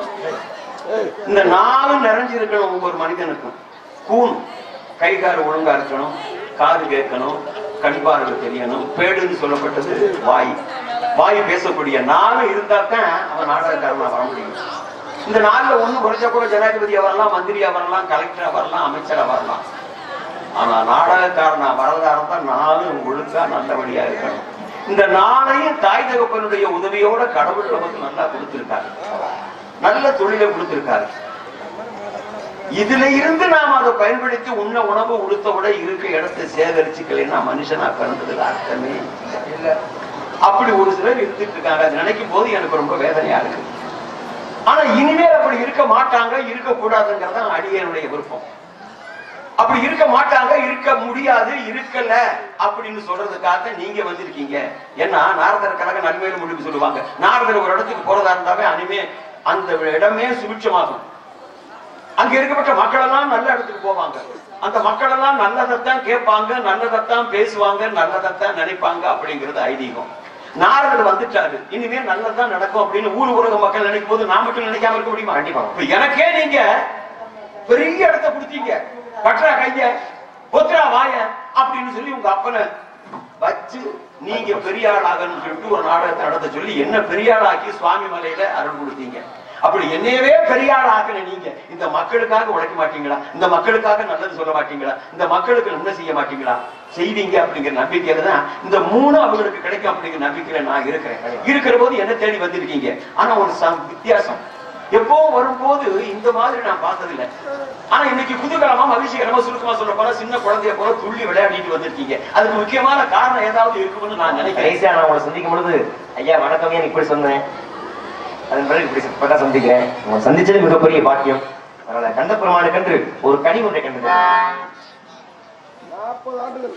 இந்த நாலு நிறைஞ்சிருக்கணும் ஒவ்வொரு மனிதனுக்கும் கூன் கை கால் ஒழுங்கா இருக்கணும் காது கேட்கணும் கண் பார்வை தெரியணும் பேடுன்னு சொல்லப்பட்டது வாய் வாய் பேசக்கூடிய நாலு இருந்தா தான் அவன் நாடகக்காரனா வர முடியும் இந்த நாள்ல ஒண்ணு குறைச்சா கூட ஜனாதிபதியா வரலாம் மந்திரியா வரலாம் கலெக்டரா வரலாம் அமைச்சரா வரலாம் ஆனா நாடகக்காரனா வரதா இருந்தா நாலு ஒழுங்கா நல்லபடியா இருக்கணும் இந்த நாளையும் தாய் தகப்பனுடைய உதவியோட கடவுள் நமக்கு நல்லா கொடுத்திருக்காரு நல்ல தொழிலை கொடுத்திருக்காரு இதுல இருந்து நாம் அதை பயன்படுத்தி உண்ண உணவு உடுத்த விட இருக்க இடத்தை சேகரிச்சுக்கலைன்னா மனுஷனா பிறந்ததுல அர்த்தமே இல்ல அப்படி ஒரு சிலர் இருந்துட்டு இருக்காங்க அதை நினைக்கும் போது எனக்கு ரொம்ப வேதனையா இருக்கு ஆனா இனிமேல் அப்படி இருக்க மாட்டாங்க இருக்க கூடாதுங்கிறது தான் அடியனுடைய விருப்பம் அப்படி இருக்க மாட்டாங்க இருக்க முடியாது இருக்கல அப்படின்னு சொல்றதுக்காக நீங்க வந்திருக்கீங்க ஏன்னா நாரதர் கழக நன்மையில முடிவு சொல்லுவாங்க நாரதர் ஒரு இடத்துக்கு போறதா இருந்தாவே அனிமே அந்த இடமே சுபிட்சமாகும் அங்க இருக்கப்பட்ட மக்கள் எல்லாம் நல்ல இடத்துக்கு போவாங்க அந்த மக்கள் எல்லாம் நல்லதைத்தான் கேட்பாங்க நல்லதைத்தான் பேசுவாங்க நல்லதைத்தான் நினைப்பாங்க அப்படிங்கிறது ஐதீகம் நாரதர் வந்துட்டாரு இனிமே நல்லதுதான் நடக்கும் அப்படின்னு ஊர் உலக மக்கள் நினைக்கும் போது நான் மட்டும் நினைக்காம இருக்க முடியுமா கண்டிப்பா. இப்ப எனக்கே நீங்க பெரிய இடத்த கொடுத்தீங்க கட்டுறா கைய பொத்துறா வாய அப்படின்னு சொல்லி உங்க அப்பனை வச்சு நீங்க பெரிய ஆள் ஆகணும்னு சொல்லிட்டு ஒரு நாடகத்தை நடத்த சொல்லி என்ன பெரிய ஆள் ஆக்கி சுவாமி மலையில அருள் கொடுத்தீங்க அப்படி என்னையவே பெரிய ஆள் ஆக்கின நீங்க இந்த மக்களுக்காக உழைக்க மாட்டீங்களா இந்த மக்களுக்காக நல்லது சொல்ல மாட்டீங்களா இந்த மக்களுக்கு நன்மை செய்ய மாட்டீங்களா செய்வீங்க அப்படிங்கிற நம்பிக்கையில தான் இந்த மூணு அவங்களுக்கு கிடைக்கும் அப்படிங்கிற நம்பிக்கையில நான் இருக்கிறேன் இருக்கிற போது என்ன தேடி வந்திருக்கீங்க ஆனா ஒரு சம்- வித்தியாசம் எப்பவும் வரும்போது இந்த மாதிரி நான் பார்த்ததில்லை ஆனா இன்னைக்கு குதூகலமா மகிழ்ச்சிகரமா சுருக்கமா சொல்ல போல சின்ன குழந்தைய போல துள்ளி விளையாடிட்டு வந்திருக்கீங்க அதுக்கு முக்கியமான காரணம் ஏதாவது இருக்கும்னு நான் நினைக்கிறேன் கடைசியா நான் உங்களை சந்திக்கும் பொழுது ஐயா வணக்கம் ஏன் இப்படி சொன்னேன் அதன் பிறகு இப்படி இப்பதான் சந்திக்கிறேன் உங்களை சந்திச்சது மிகப்பெரிய பாக்கியம் அதனால கந்த பெருமானுக்கென்று ஒரு கனி ஒன்றை கண்டது நாற்பது ஆண்டுகள்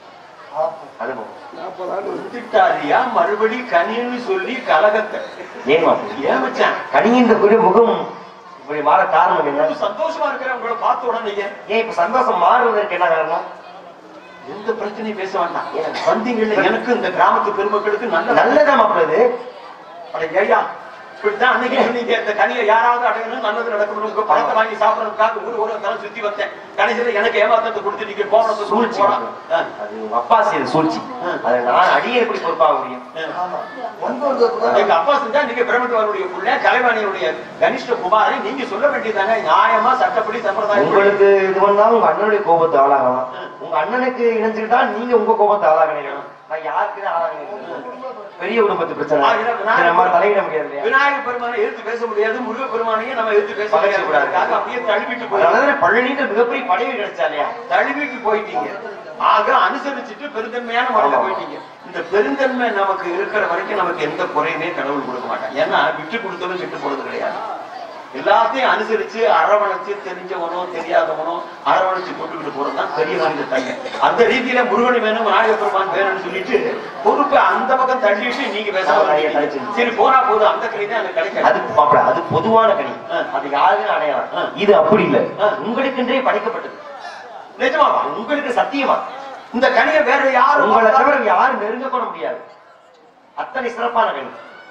அனுபவம் நாற்பது ஆண்டுகள் வந்துட்டாரியா மறுபடி கனின்னு சொல்லி கலகத்தை ஏன் மாப்பிள்ளை? ஏன் வச்சான் கனியின் கூடிய முகம் இப்படி மாற காரணம் என்ன ரொம்ப சந்தோஷமா இருக்கிறேன் உங்களை பார்த்த உடனே ஏன் இப்ப சந்தோஷம் மாறுவதற்கு என்ன காரணம் எந்த பிரச்சனையும் பேச வேண்டாம் வந்தீங்கல்ல எனக்கு இந்த கிராமத்து பெருமக்களுக்கு நல்ல நல்லதா மாப்பிள்ளை இது அட ஏய்யா, இப்படித்தான் அன்னைக்கு சொன்னீங்க, இந்த கனியை யாராவது அடையணும், நல்லது நடக்கணும், உங்க பழத்தை வாங்கி சாப்பிடறதுக்காக ஊர் ஊரா தரம் சுத்தி வந்தேன். கடைசியில எனக்கு ஏமாத்தத்தை கொடுத்து நீங்க கோவணத்தை சூழ்ச்சி சூழ்ச்சி போடா. ஆ. அது உங்க அப்பா செய்த சூழ்ச்சி அதை நான் அடியே எப்படி பொறுப்பாக முடியும் ஆமா கொண்டு வந்ததுதான் எங்க அப்பா செஞ்சா நீங்க பிரமத்துவருடைய புள்ள கலைவாணியுடைய கனிஷ்ட குமாரை நீங்க சொல்ல வேண்டியதாங்க நியாயமா சட்டப்படி சம்பிரதாயம் உங்களுக்கு இது பண்ணா உங்க அண்ணனுடைய கோபத்தை ஆளாகலாம் உங்க அண்ணனுக்கு இணைஞ்சுக்கிட்டா நீங்க உங்க கோபத்தை ஆளாக நேரிடும் நான் யாருக்கு ஆளாக பெரிய குடும்பத்து பிரச்சனை ஆ, இல்ல, இதை நம்ம தலையிட முடியாது இல்லையா விநாயகர் பெருமானை எதிர்த்து பேச முடியாது முருக பெருமானையும் நம்ம எதிர்த்து பேச பகைக்க முடியாது கூடாது. அதுக்காக அப்படியே தழுவிட்டு போய் அதனால பழனின்ற மிகப்பெரிய பதவி கிடைச்சா இல்லையா தழுவிட்டு போயிட்டீங்க ஆக அனுசரிச்சுட்டு பெருந்தன்மையான முறையில ஆமா. போயிட்டீங்க இந்த பெருந்தன்மை நமக்கு இருக்கிற வரைக்கும் நமக்கு எந்த குறையுமே கடவுள் கொடுக்க மாட்டான் ஏன்னா விட்டு கொடுத்தவன் விட்டு போறது கிடையாது எல்லாத்தையும் அனுசரிச்சு அரவணைச்சு தெரிஞ்சவனோ தெரியாதவனோ அரவணைச்சு கொண்டுகிட்டு போறதுதான் பெரிய மனித தன்மை அந்த ரீதியில முருகன் வேணும் விநாயகர் பெருமான் வேணும்னு சொல்லிட்டு பொறுப்பை அந்த பக்கம் தள்ளிட்டு நீங்க பேச ஆமா, வர்றீங்க. தள்ளிச்சு. சரி போனா போதும் அந்த கலை தான் எனக்கு கிடைக்காது அது மாப்பிள அது பொதுவான கனி ஆ. அது யாருக்கும் அடையலாம் ஆ. இது அப்படி இல்ல ஆ. உங்களுக்கென்றே படைக்கப்பட்டது நிஜமாவா உங்களுக்கு சத்தியமா இந்த கனியை வேற யாரும் உங்களை பார்த்தாலும் தவிர யாரும் நெருங்க கூட முடியாது அத்தனை சிறப்பான கனி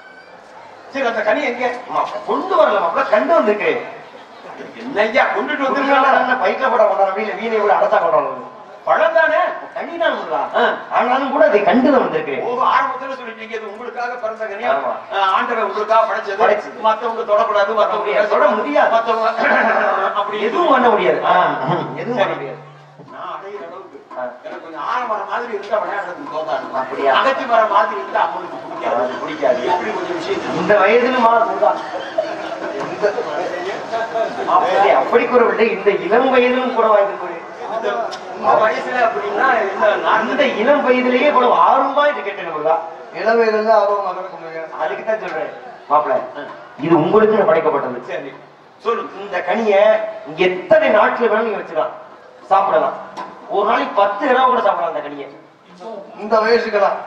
சரி அந்த கனி எங்க மாப்பிள, கொண்டு வரல மாப்பிள கண்டு வந்திருக்கேன் என்னய்யா கொண்டுட்டு திருவிழா வந்திருக்காங்க என்ன பைக்க போட கொண்டாட வீட்டுல வீணை கூட அடத்தா கொண்டாடுறது பழம் தானே கண்டிதான் உள்ளா ஆ. ஆனாலும் கூட அதை கண்டு தான் வந்திருக்கிறேன் ஓ ஆரம்பத்துல சொல்லிட்டீங்க இது உங்களுக்காக பிறந்த கனியா ஆமா. ஆ, ஆண்டவன் உங்களுக்காக படைச்சது படைச்சது. மத்தவங்க தொடக்கூடாது மத்தவங்க முடியாது. தொட தொட முடியாது முடியாது. மத்தவங்க அப்படி எதுவும் பண்ண முடியாது ஆ, எதுவும் பண்ண முடியாது நான் அடையிற அளவுக்கு ஆ. எனக்கு கொஞ்சம் ஆலமரம் மாதிரி இருந்தா விளையாடுறதுக்கு தோதாது அப்படியா? அகத்தி மரம் மாதிரி இருந்தா அவங்களுக்கு பிடிக்காது அது பிடிக்காது. எப்படி கொஞ்சம் விஷயம் இந்த வயதிலுமா அதுதான் மாப்பிள்ளை, அப்படி கூறவில்லை இந்த இளம் வயதிலும் கூட வாங்கி கொடு இந்த இந்த இந்த வயசுல அப்படின்னா இந்த அந்த நான் இளம் வயதிலேயே இவ்வளவு ஆர்வமா இது கேட்டேன் முருகா இளவையில ஆர்வம் நடக்க முடியும் அதுக்கு தான் சொல்றேன் மாப்பிள இது உங்களுக்கு படைக்கப்பட்டது சரி சொல்லு இந்த கனிய எத்தனை நாட்கள் வேணாலும் நீங்க வச்சுக்கலாம் சாப்பிடலாம் ஒரு நாளைக்கு பத்து தடவை கூட சாப்பிடலாம் அந்த கனியை இந்த வயசுக்கெல்லாம்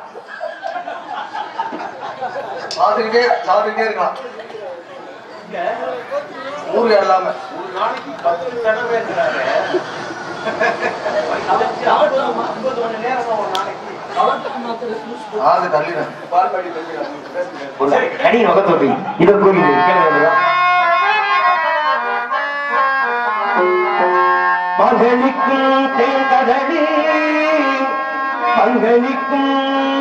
சாப்பிட்டுக்கிட்டே சாப்பிட்டுக்கிட்டே இருக்கலாம் ஊர் எல்லாமே ஒரு நாளைக்கு பத்து தடவைங்கிறாரு ஐம்பது மணி நேரம் ஒரு நாளைக்கு ஆறு தள்ளிடுறேன் பால் படி தள்ளிடுறாங்க. ஒரு சரி. கனி நுகத்தொட்டி இதை கூறி கேளுங்க முருகா. மகளிக்கும் தேங்கடலி பங்களிக்கும்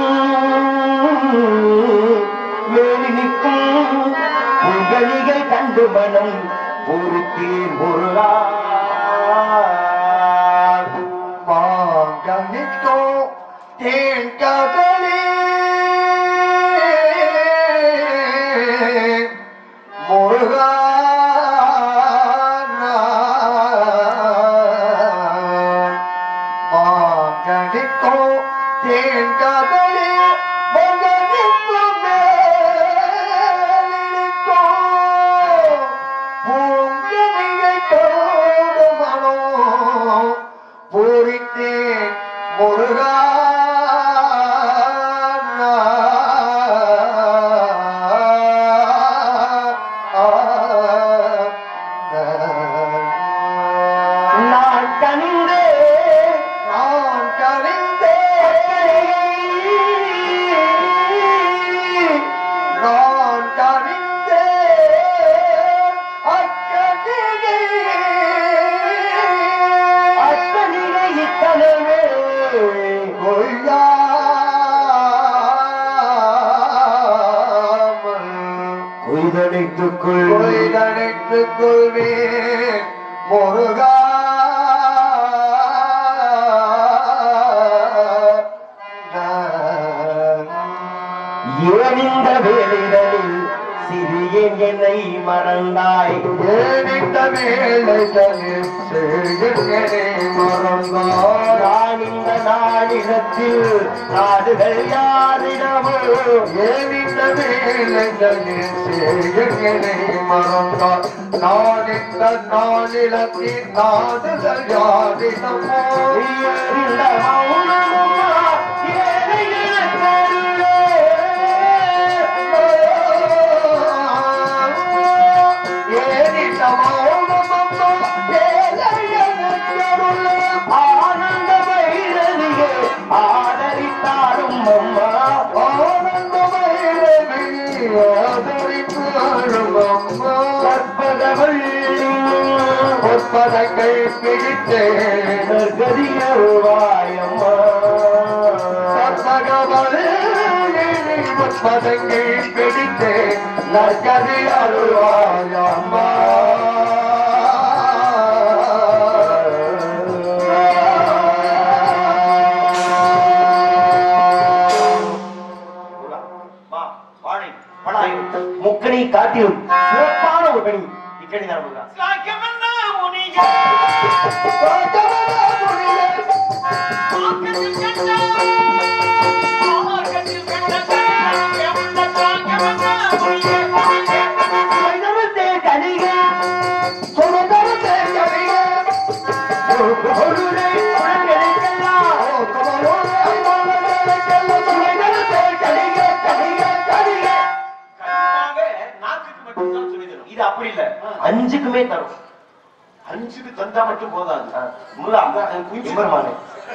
வேலினிக்கும் புகழிகை கண்டு மனம் பொருத்தி முருகா மாங்கனிக்கோ தேன் கதலி முருகா மாங்கனிக்கோ தேன் கதலி மகனிக்கோ மேலிக்கோ பூங்கனிகை தோடு மனோ பூரித்தேன் முருகா நான் கனிந்தே நான் கரிந்தேன் நான் கரிந்தேன் அக்கடிகை அத்தனிலே இத்தனவே கொய்யாமல் கொய்தடைத்துக்குள் கொய்தடைத்துக் கொள்வேன் முருகா ஏன் இந்த வேலைகளில் சிறியேன் என்னை மறந்தாய் ஏனிட்ட வேலைகளில் செய்கிறேனே மறந்தாய் நான் இந்த நாளிடத்தில் நாடுகள் யாரிடமோ ஏனிட்ட வேலைகளில் செய்கிறேனே மறந்தாய் நான் இந்த நாளிலத்தின் நாடுகள் யாரிடமோ இந்த மௌனமம்மா ஏழைகளுக்கருளே. ஆனந்த வைரவியே ஆதரித்தாரும் அம்மா பொற்பதங்கள் பிடித்தேன் கதியருவாயம்மா பொற்பதங்கள் பிடித்தேன் நற்கதி அருள்வாயம்மா வாழை பலாயும் முக்கணி காட்டிலும் சிறப்பான ஒரு கனி இக்கணி தான் முருகா. சாக்கியமென்ன முனியே, ஆக்கத்தில் கண்ட, ஆக்கத்தில் கண்ட கண்ணனுக்கே உள்ள சாக்கியமென்ன முனியே, முனியே. சுதந்திரத்தே கனிக, சுதந்திரத்தை கவிய பொருளை உலகெழுத்தெல்லாம் சுதந்திரத்தே கனிக, கனிக, கனிக. கண்டிப்பாக நாக்குக்கு மட்டும்தான் சொல்லி தரும். இது அப்படி இல்ல அஞ்சுக்குமே தரும் அஞ்சுக்கு தந்தா மட்டும் போதாது ஆ, முருகா குஞ்சு. எம்பெருமானே.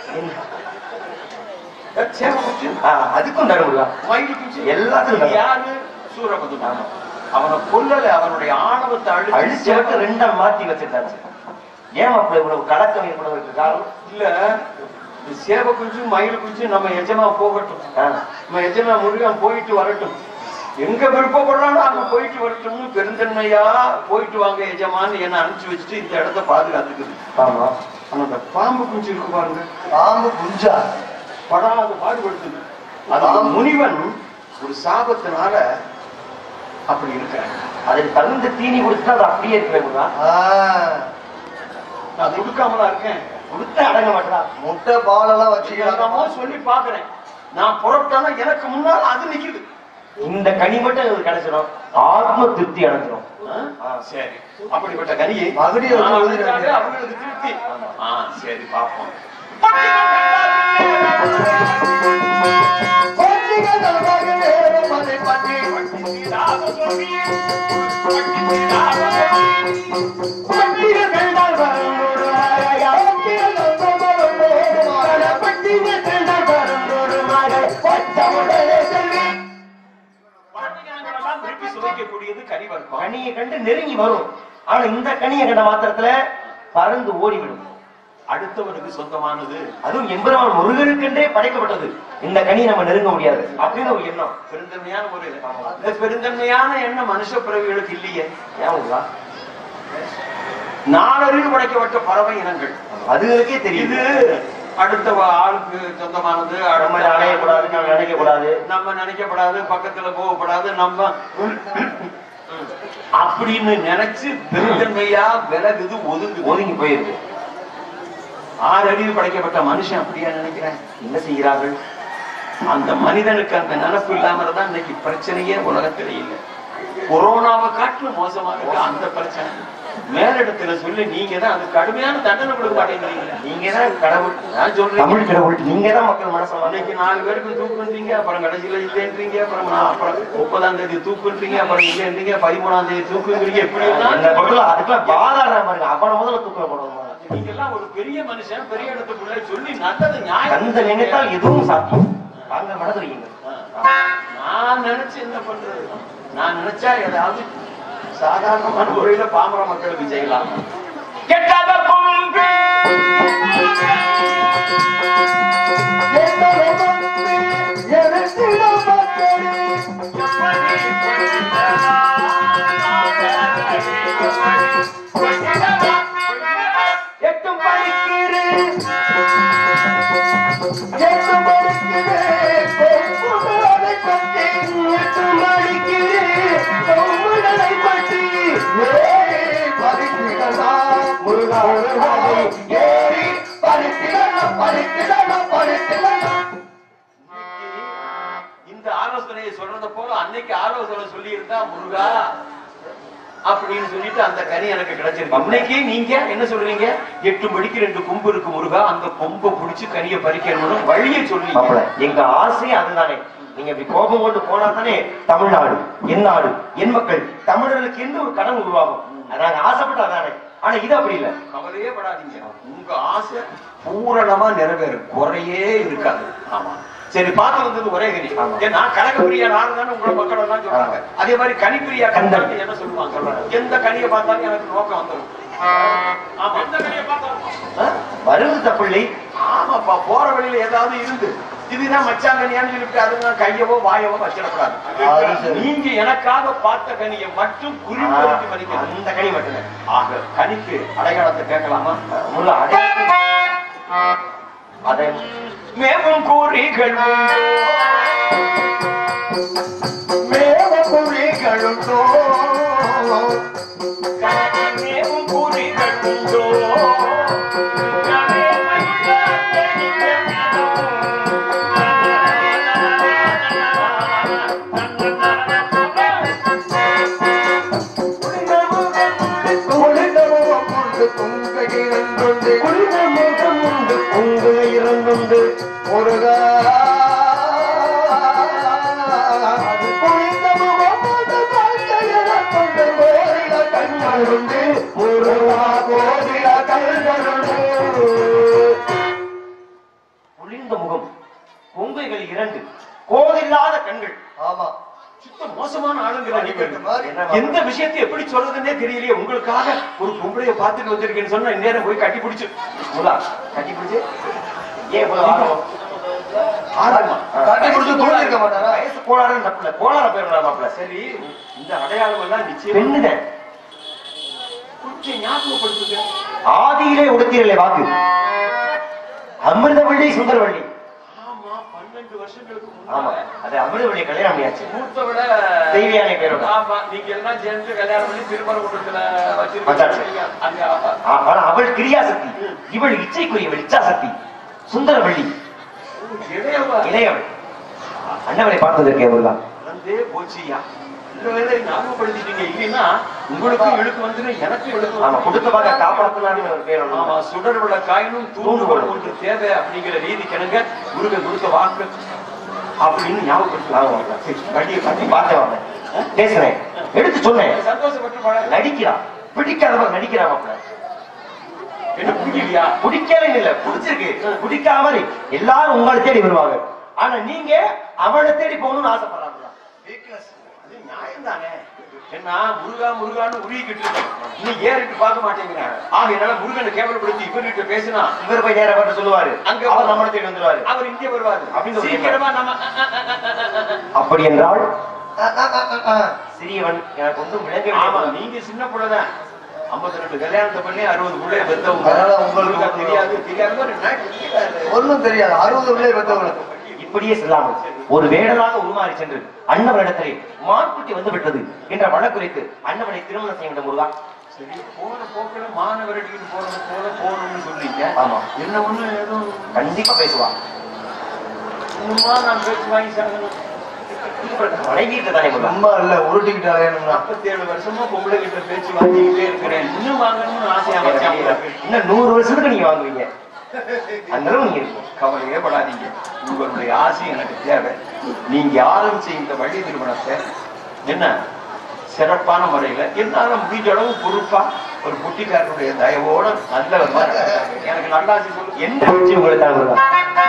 சேவை குஞ்சு, ஆ, அதுக்கும் தரும் முருகா மயில் குஞ்சு. எல்லாத்துக்கும் இது யாரு சூரபதுமன் அவனை கொல்லல அவனுடைய ஆணவத்தை அழிச்சு அழிச்சு விட்டு ரெண்டா மாத்தி வச்சிருந்தாச்சு ஏன் அப்ப இவ்வளவு கலக்கம் இவ்வளவு இருக்கு காரணம் இல்ல இந்த சேவை குஞ்சு மயில் குஞ்சு நம்ம எஜமா போகட்டும் ஆ, நம்ம எஜமா முருகன் போயிட்டு வரட்டும் எங்க விருப்பப்படுறானோ அங்க போயிட்டு வரட்டும்னு பெருந்தன்மையா போயிட்டு வாங்க எஜமான்னு என்ன அனுப்பிச்சு வச்சுட்டு இந்த இடத்த பாதுகாத்துக்குது ஆமா ஆனா அந்த பாம்பு குஞ்சு இருக்கு பாருங்க பாம்பு குஞ்சா படாத பாடுபடுத்துது அது பாம்பு. முனிவன் ஒரு சாபத்தினால அப்படி இருக்கிறான் அதுக்கு தகுந்த தீனி கொடுத்தா அது அப்படியே இருக்குமே முருகா ஆ, நான் கொடுக்காமலா இருக்கேன் கொடுத்தா அடங்க மாட்டா முட்டை பாலெல்லாம் என்னமோ வச்சுக்கலாம் சொல்லி பாக்குறேன் நான் புறப்பட்டானா எனக்கு முன்னால் அது நிக்குது இந்த கனி மட்டும் எங்களுக்கு கிடைச்சிடும் ஆத்ம திருப்தி அடைஞ்சிடும் ஆ? ஆ, சரி அப்படிப்பட்ட கனியை மகுடியை வச்சு நான் ஊதிடுறாங்க. வச்சாலே அவங்களுக்கு திருப்தி ஆ சரி பாப்போம் குழந்தைகளெல்லாம் விரும்பி சுவைக்கக்கூடியது கனி வர்க்கம் கனியை கண்டு நெருங்கி வரும் ஆனா இந்த கனியை கண்ட மாத்திரத்துல பறந்து ஓடிவிடும் அடுத்தவனுக்கு சொந்தமானது அதுவும் எம்பெருமான் முருகனுக்கென்றே படைக்கப்பட்டது இந்த கனியை நம்ம நெருங்க முடியாது அப்படின்னு ஒரு எண்ணம் பெருந்தன்மையான ஒரு இந்த பெருந்தன்மையான எண்ணம் மனுஷ பிறவிகளுக்கு இல்லையே ஏன் உங்களா? நாலறிவு படைக்கப்பட்ட பறவை இனங்கள் அதுகளுக்கே இது தெரியுது அடுத்த வ- ஆளுக்கு சொந்தமானது நம்ம அடையக்கூடாது நம்ம நினைக்கக்கூடாது நம்ம நினைக்கப்படாது பக்கத்துல போகக்கூடாது நம்ம அப்படின்னு நினைச்சு பெருந்தன்மையா விலகுது ஒதுங்குது ஒதுங்கி போயிருக்கு ஆறு அறிவு படைக்கப்பட்ட மனுஷன் அப்படியா நினைக்கிறேன் என்ன செய்கிறார்கள் அந்த மனிதனுக்கு அந்த நினப்பு இல்லாம தான் இன்னைக்கு பிரச்சனையே உலகத்துல இல்லை கொரோனாவை காட்டிலும் மோசமா இருக்கு அந்த பிரச்சனை மேலிடத்துல சொல்லி நீங்க தான் அது கடுமையான தண்டனை கொடுக்க மாட்டேங்கிறீங்க நீங்க தான் கடவுள் நான் சொல்றேன் தமிழ் கடவுள் நீங்க தான் மக்கள் மனசை அன்னைக்கு நாலு பேருக்கு தூக்குன்றீங்க அப்புறம் கடைசியில இல்லைன்றீங்க அப்புறம் நான் அப்புறம் முப்பதாம் தேதி தூக்குன்றீங்க அப்புறம் இல்லைன்றீங்க பதிமூணாம் தேதி தூக்குங்கிறீங்க எப்படி என்ன எல்லாம் பொருள் அதுக்கெல்லாம் பாதாடுற மாதிரி அவனை முதல்ல தூக்கில போடணும் நீங்க எல்லாம் ஒரு பெரிய மனுஷன் பெரிய இடத்துக்குள்ள சொல்லி நல்லது நியாயம் கந்த நினைத்தால் எதுவும் சாத்தியம் தாங்கள் மனது வையுங்கள் நான் நினைச்சு என்ன பண்றது நான் நினைச்சா ஏதாவது சாதாரணமான முறையில பாமர மக்களுக்கு செய்யலாம் கெட்டதற்கும் எட்டும் படிக்கிறேன் இந்த ஆலோசனையை சொல்றத போல அன்னைக்கு ஆலோசனை சொல்லி இருந்தா முருகா அப்படின்னு சொல்லிட்டு அந்த கனி எனக்கு கிடைச்சிருக்கு அன்னைக்கு நீங்க என்ன சொல்றீங்க எட்டு மணிக்கு ரெண்டு கொம்பு இருக்கு முருகா அந்த கொம்பை புடிச்சு கனியை பறிக்கணும்னு வழியை சொல்லி மாப்பிள எங்க ஆசையே அதுதானே நீங்க இப்படி கோபம் கொண்டு போனா தானே தமிழ்நாடு என் நாடு என் மக்கள் தமிழர்களுக்கு என்று ஒரு கடன் உருவாகும் நாங்க ஆசைப்பட்டா தானே ஆனா இது அப்படி இல்ல கவலையே படாதீங்க உங்க ஆசை பூரணமா நிறைவேறும் குறையே இருக்காது ஆமா சரி பார்த்து வந்தது ஒரே கனி ஆமா. ஏன்னா கனகப்பிரியா நாடு தானே உங்களை மக்கள் எல்லாம் சொல்றாங்க அதே மாதிரி கனிப்பிரியா கந்தன். கந்தன் என்ன சொல்லுவாங்க சொல்றாங்க எந்த கனியை பார்த்தாலும் எனக்கு நோக்கம் வந்துடும் ஆமா எந்த கனியை பார்த்தாலும் ஆ? வருது தப்பிள்ளை ஆமாப்பா போற வழியில ஏதாவது இருந்து இதுதான் மச்சாங்கனியான்னு சொல்லிட்டு அது நான் கையவோ வாயவோ வச்சிடக்கூடாது அது சரி. நீங்க எனக்காக பார்த்த கனியை மட்டும் குறிப்பிட்டு மதிக்கணும் அந்த கனி மட்டுமே ஆக கனிக்கு அடையாளத்தை கேட்கலாமா முருகா அடே அதை மேவும் கூறிகள் மேவும் கூறிகள் உண்டோ உங்க இரண்டுண்டு முருகா குளிர்ந்த முகம் பொங்கைகள் இரண்டு கோதில்லாத கண்கள் ஆமா சுத்த மோசமான ஆளுங்கிற நீங்க இந்த மாதிரி என்ன எந்த விஷயத்தை எப்படி சொல்றதுன்னே தெரியலையே உங்களுக்காக ஒரு பொம்பளைய பார்த்துட்டு வந்திருக்கேன்னு சொன்னா இந்நேரம் போய் கட்டி பிடிச்சு முருகா கட்டி பிடிச்சு ஏன் இவ்வளவு ஆர்வம்? ஆர்வமா? கட்டி பிடிச்சு தூண்டிருக்க மாட்டாரா வயசு கோளாறு தப்புல கோளாறு போயிடலாம் மாப்பிள சரி இந்த அடையாளம் எல்லாம் நிச்சயம் பெண்ணுதான் கொஞ்சம் ஞாபகப்படுத்துங்க ஆதியிலே உடுத்தீர்களே வாக்கு அமிர்தவள்ளி சுந்தரவள்ளி ஆமா பன்னெண்டு பதினெட்டு வருஷங்களுக்கு ஆமா முன்னால அது அமிர்தவழியை கல்யாணம் பண்ணியாச்சு மூத்த விட தெய்வயானை பேரோட. ஆமா நீங்க எல்லாம் சேர்ந்து கல்யாணம் பண்ணி திருப்பரங்குன்றத்துல வச்சாச்சு. வச்சிருக்கீங்க அங்க ஆ, ஆனா அவள் கிரியாசக்தி இவள் இச்சைக்குரியவள் இச்சாசக்தி சுந்தரவள்ளி இளையவ இளையவள் அண்ணவரை பார்த்ததற்கே முருகா வந்தே போச்சியா இந்த வேலை ஞாபகப்படுத்திட்டீங்க இல்லைன்னா உங்களுக்கும் இழுக்கு வந்துடும் எனக்கும் இழுக்கு ஆமா வந்துடும். கொடுத்த பார்க்க காப்பாத்தலான்னு ஒரு பேர் ஒண்ணு. ஆமா சுடர் விட காயினும் தூண்டுகோல் ஒன்று தேவை அப்படிங்கிற ரீதி கிணங்க முருகன் கொடுத்த வாக்கு அப்படின்னு ஞாபகப்படுத்துவாங்க வண்டியை பத்தி பார்த்தேன் வாங்க. பேசுறேன் எடுத்து சொன்னேன் சந்தோஷப்பட்டு பழக நடிக்கிறா பிடிக்காதவன் நடிக்கிறா மாப்பிள்ள என்ன பிடிக்கலையா பிடிக்கவே இல்ல பிடிச்சிருக்கு பிடிக்காம எல்லாரும் உங்களை தேடி வருவாங்க ஆனா நீங்க அவனை தேடி போகணும்னு ஆசைப்படுறாங்க அது நியாயம் தானே என்ன முருகா முருகான்னு உருகிக்கிட்டு இருக்கேன் இன்னும் ஏறிட்டு பார்க்க மாட்டேங்கிறேன் ஆக என்னால முருகனை கேவலப்படுத்தி இவர்கிட்ட பேசினா இவர் போய் நேரம் பார்த்து சொல்லுவாரு அங்க அவர் நம்மளை தேடி வந்துருவாரு அவர் இங்கே வருவாரு அப்படின்னு ஒரு சீக்கிரமா நம்ம அப்படி என்றால் அஹ், அஹ், அஹ், அஹ். சிறியவன் எனக்கு ஒன்றும் விளங்கவே ஆமா இல்லை. நீங்க சின்ன புள்ளதான் ஐம்பத்தி ரெண்டு கல்யாணத்தை பண்ணி அறுபது புள்ளைய பெத்தவங்க அதனால உங்களுக்கு உங்களுக்கு தெரியாது தெரியாத மாதிரி நான் தெரியாது. ஒண்ணும் தெரியாது அறுபது உள்ளே பெற்றவங்களுக்கு இப்படியே செல்லாமல் ஒரு வேடனாக உருமாறி சென்று அண்ணவனிடத்திலே மான்குட்டி வந்து விட்டது என்ற வழக்குரைத்து அண்ணவனை திருமணம் செய்ய வேண்டும் முருகா சரி போன போக்குல மாணவரடிக்கிட்டு போறது போல போகணும்னு சொல்றீங்க ஆமா. என்ன ஒண்ணு எதுவும் கண்டிப்பா பேசுவான் இன்னுமா நான் பேச்சு வாங்கி சாகணும் மனைவியிட்ட தானே முருகா ரொம்ப இல்ல உருட்டிக்கிட்டு அலையணும்னா நாற்பத்தேழு வருஷமா பொம்பளை கிட்ட பேச்சு வாங்கிக்கிட்டே இருக்கிறேன் இன்னும் வாங்கணும்னு ஆசையா வச்சேன் இன்னும் நூறு வருஷத்துக்கு நீங்க வாங்குவீங்க அந்த அளவு நீங்க இருக்கும் கவலையே படாதீங்க உங்களுடைய ஆசை எனக்கு தேவை நீங்க ஆரம்பிச்ச இந்த வழி திருமணத்தை என்ன சிறப்பான முறையில என்னால முடிஞ்ச அளவு பொறுப்பா ஒரு குட்டிக்காரனுடைய தயவோட நல்ல ஒரு மாதிரி நடத்துங்க. எனக்கு நல்லாசி சொல்லு எந்த வெற்றி உங்களுக்கு தான் முருகா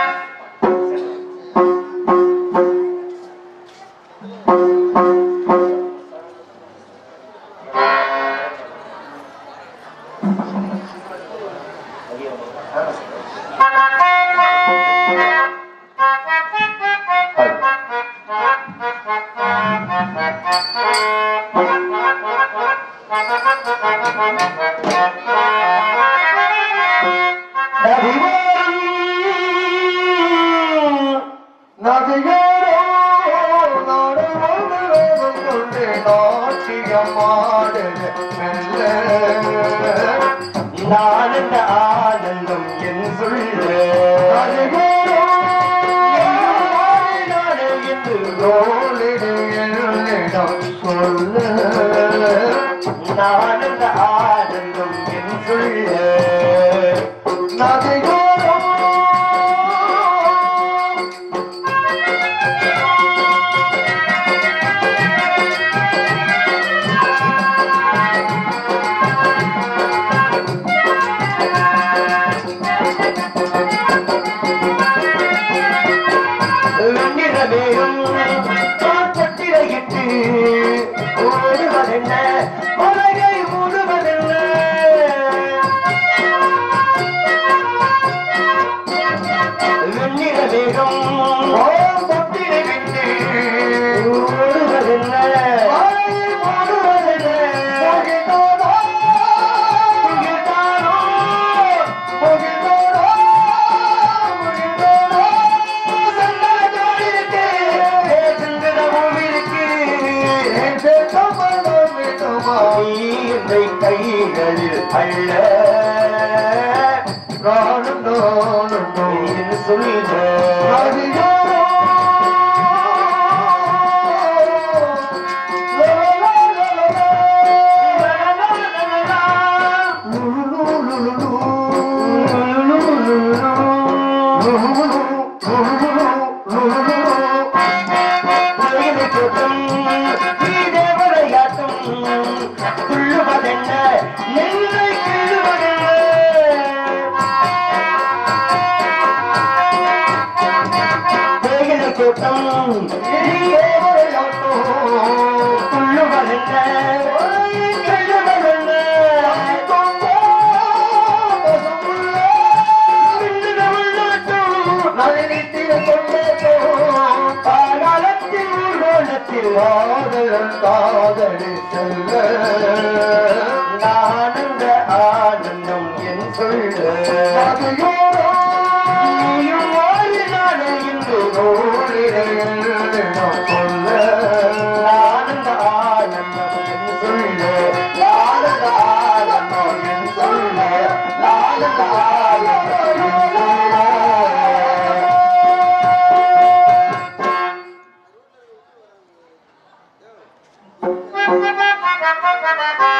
ஆனந்த ஆனந்தம் என் சொல்ல ஆனந்த ஆனந்தம் என் சொல்ல வெண்ணிறவேயும் காற்றத்திரையிட்டு ஓடுவதென்ன உலகை மூடுவதென்ன வெண்ணிறவேகம் தொட்டிலை விட்டு ஓடுவதென்ன மூடுவதென்ன புகிழ்ந்தாரோ, புகிழ்ந்தாரோ, புகிழ்ந்தாரோ, சந்தனத்தோடு இருக்கு, சிந்தனமும் இருக்கு. நீ என்னை கைகளில் அள்ள நானும் நானும் நீ சொல்ல கூட்டம் ஆனந்த ஆனந்தம் என் சொல்ல நீயும் வாழினாலே இன்று நோய் ஆ